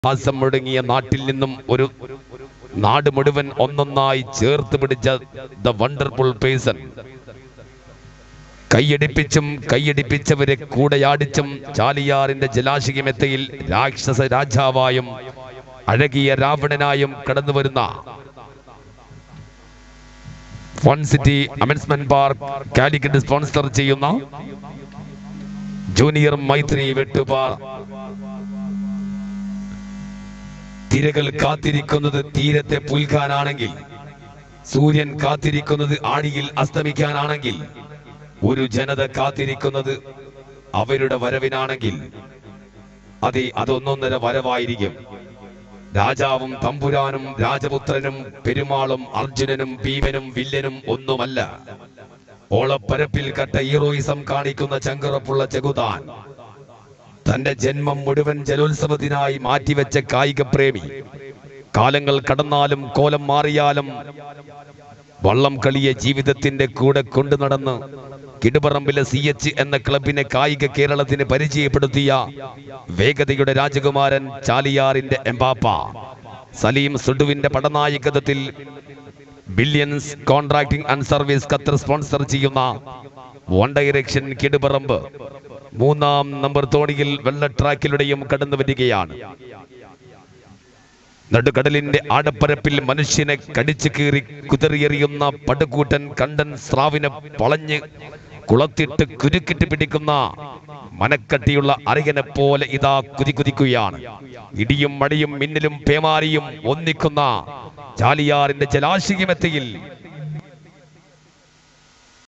ഹാസം മുടങ്ങിയ നാട്ടിൽ നിന്നും ഒരു നാട് മുഴുവൻ ഒന്നൊന്നായി ചേർത്ത് പിടിച്ച ദ വണ്ടർഫുൾ പേഴ്സൺ കൈയടിപ്പിച്ചും കൈയടിപ്പിച്ചവരെ കൂടെയാടിച്ചും ചാലിയാറിന്റെ ജലാശയമെത്തയിൽ രാക്ഷസ രാജാവായും അഴകിയ രാവണനായും കടന്നു വരുന്ന fun city amusement park Calicut sponsor ചെയ്യുന്ന ജൂനിയർ മൈത്രി വെട്ടുപാർ തിരകൾ കാത്തിരിക്കുന്നത് തീരത്തെ പുൽകാനാണെങ്കിൽ സൂര്യൻ കാത്തിരിക്കുന്നത് ആഴിയിൽ അസ്തമിക്കാനാണെങ്കിൽ ഒരു ജനത കാത്തിരിക്കുന്നത് അവരുടെ വരവിനാണെങ്കിൽ അതെ അതൊന്നൊന്നര വരവായിരിക്കും രാജാവും തമ്പുരാനും രാജപുത്രനും പെരുമാളും അർജുനനും ഭീമനും വില്ലനും ഒന്നുമല്ല ഓളപ്പരപ്പിൽ കട്ട ഹീറോയിസം കാണിക്കുന്ന ചങ്കറപ്പുള്ള ചെകുതാൻ തന്റെ ജന്മം മുഴുവൻ ജലോത്സവത്തിനായി മാറ്റിവെച്ച കായിക പ്രേമി കാലങ്ങൾ കടന്നാലും കോലം മാറിയാലും വള്ളം കളിയെ ജീവിതത്തിന്റെ കൂടെ കൊണ്ടു നടന്ന് കിടുപറമ്പിലെ സി എച്ച് എന്ന ക്ലബിനെ കായിക കേരളത്തിന് പരിചയപ്പെടുത്തിയ വേഗതയുടെ രാജകുമാരൻ ചാലിയാറിന്റെ എംബാപ്പ സലീം സുഡുവിന്റെ പടനായകത്വത്തിൽ billions contracting and service Qatar sponsor ചെയ്യുന്ന വൺ ഡയറക്ഷൻ കിടുപറമ്പ് മൂന്നാം നമ്പർ തോണിയിൽ വെള്ള ട്രാക്കിലൂടെയും കടന്നു വരികയാണ് നടുകടലിന്റെ ആടപ്പരപ്പിൽ മനുഷ്യനെ കടിച്ചു കീറി കുതറിയെറിയുന്ന പടുകൂട്ടൻ കണ്ടൻ സ്രാവിനെ വളഞ്ഞ് കുളത്തിട്ട് കുരുക്കിട്ട് പിടിക്കുന്ന മനക്കട്ടിയുള്ള അരയനെ പോലെ ഇതാ കുതി കുതിക്കുകയാണ് ഇടിയും മഴയും മിന്നലും പേമാരിയും ഒന്നിക്കുന്ന ചാലിയാറിന്റെ ജലാശയമെത്തയിൽ